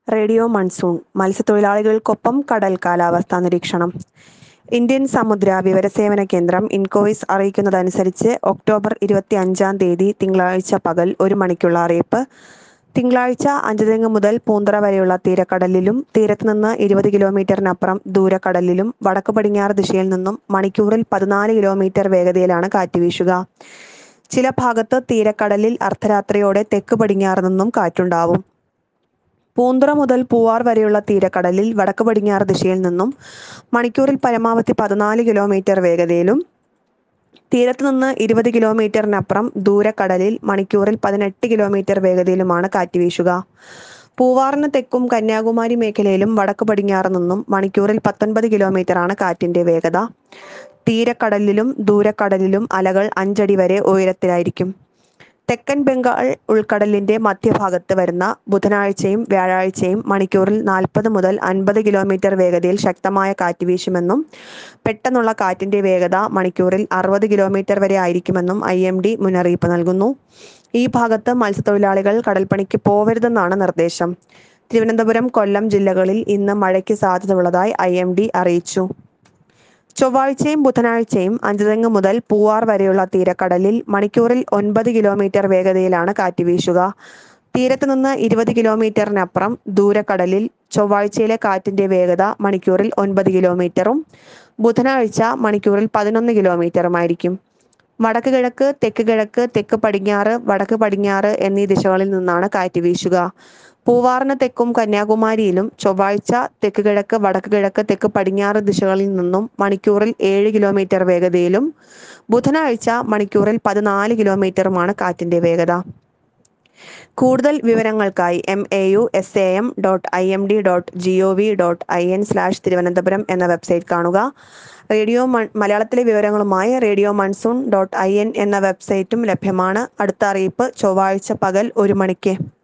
radio monsoon മത്സ്യത്തൊഴിലാളികൾക്കൊപ്പം കടൽ കാലാവസ്ഥാ നിരീക്ഷണം ഇന്ത്യൻ സമുദ്ര വിവരസേവന കേന്ദ്രം ഇൻകോയിസ് അറിയിക്കുന്നതനുസരിച്ച് ഒക്ടോബർ ഇരുപത്തി അഞ്ചാം തീയതി തിങ്കളാഴ്ച പകൽ ഒരു മണിക്കുള്ള അറിയിപ്പ് തിങ്കളാഴ്ച അഞ്ചുതെങ്ങ് മുതൽ പൂന്തറ വരെയുള്ള തീരക്കടലിലും തീരത്തുനിന്ന് ഇരുപത് കിലോമീറ്ററിനപ്പുറം ദൂരക്കടലിലും വടക്ക് പടിഞ്ഞാറ് ദിശയിൽ നിന്നും മണിക്കൂറിൽ പതിനാല് കിലോമീറ്റർ വേഗതയിലാണ് കാറ്റ് വീശുക ചില ഭാഗത്ത് തീരക്കടലിൽ അർദ്ധരാത്രിയോടെ തെക്ക് പടിഞ്ഞാറ് നിന്നും കാറ്റുണ്ടാവും പൂന്തുറ മുതൽ പൂവാർ വരെയുള്ള തീരക്കടലിൽ വടക്ക് പടിഞ്ഞാറ് ദിശയിൽ നിന്നും മണിക്കൂറിൽ പരമാവധി പതിനാല് കിലോമീറ്റർ വേഗതയിലും തീരത്ത് നിന്ന് ഇരുപത് കിലോമീറ്ററിനപ്പുറം ദൂരക്കടലിൽ മണിക്കൂറിൽ പതിനെട്ട് കിലോമീറ്റർ വേഗതയിലുമാണ് കാറ്റ് വീശുക പൂവാറിന് തെക്കും കന്യാകുമാരി മേഖലയിലും വടക്ക് പടിഞ്ഞാറ് നിന്നും മണിക്കൂറിൽ പത്തൊൻപത് കിലോമീറ്ററാണ് കാറ്റിന്റെ വേഗത തീരക്കടലിലും ദൂരക്കടലിലും അലകൾ അഞ്ചടി വരെ ഉയരത്തിലായിരിക്കും തെക്കൻ ബംഗാൾ ഉൾക്കടലിന്റെ മധ്യഭാഗത്ത് വരുന്ന ബുധനാഴ്ചയും വ്യാഴാഴ്ചയും മണിക്കൂറിൽ നാൽപ്പത് മുതൽ അൻപത് കിലോമീറ്റർ വേഗതയിൽ ശക്തമായ കാറ്റ് വീശുമെന്നും പെട്ടെന്നുള്ള കാറ്റിന്റെ വേഗത മണിക്കൂറിൽ അറുപത് കിലോമീറ്റർ വരെ ആയിരിക്കുമെന്നും ഐ എം ഡി മുന്നറിയിപ്പ് നൽകുന്നു ഈ ഭാഗത്ത് മത്സ്യത്തൊഴിലാളികൾ കടൽപ്പണിക്ക് പോവരുതെന്നാണ് നിർദ്ദേശം തിരുവനന്തപുരം കൊല്ലം ജില്ലകളിൽ ഇന്ന് മഴയ്ക്ക് സാധ്യതയുള്ളതായി ഐ എം ഡി അറിയിച്ചു ചൊവ്വാഴ്ചയും ബുധനാഴ്ചയും അഞ്ചുതെങ്ങ് മുതൽ പൂവാർ വരെയുള്ള തീരക്കടലിൽ മണിക്കൂറിൽ ഒൻപത് കിലോമീറ്റർ വേഗതയിലാണ് കാറ്റ് വീശുക തീരത്ത് നിന്ന് ഇരുപത് കിലോമീറ്ററിനപ്പുറം ദൂരക്കടലിൽ ചൊവ്വാഴ്ചയിലെ കാറ്റിന്റെ വേഗത മണിക്കൂറിൽ ഒൻപത് കിലോമീറ്ററും ബുധനാഴ്ച മണിക്കൂറിൽ പതിനൊന്ന് കിലോമീറ്ററുമായിരിക്കും വടക്ക് കിഴക്ക് തെക്ക് കിഴക്ക് തെക്ക് പടിഞ്ഞാറ് വടക്ക് പടിഞ്ഞാറ് എന്നീ ദിശകളിൽ നിന്നാണ് കാറ്റ് വീശുക പൂവാറിന് തെക്കും കന്യാകുമാരിയിലും ചൊവ്വാഴ്ച തെക്ക് കിഴക്ക് വടക്ക് കിഴക്ക് തെക്ക് പടിഞ്ഞാറ് ദിശകളിൽ നിന്നും മണിക്കൂറിൽ ഏഴ് കിലോമീറ്റർ വേഗതയിലും ബുധനാഴ്ച മണിക്കൂറിൽ പതിനാല് കിലോമീറ്ററുമാണ് കാറ്റിന്റെ വേഗത കൂടുതൽ വിവരങ്ങൾക്കായി M A U S A M dot I M D dot G O V dot I N slash Thiruvananthapuram എന്ന വെബ്സൈറ്റ് കാണുക റേഡിയോ മൺ മലയാളത്തിലെ വിവരങ്ങളുമായി radio monsoon dot I N എന്ന വെബ്സൈറ്റും ലഭ്യമാണ് അടുത്ത അറിയിപ്പ് ചൊവ്വാഴ്ച പകൽ ഒരു മണിക്ക്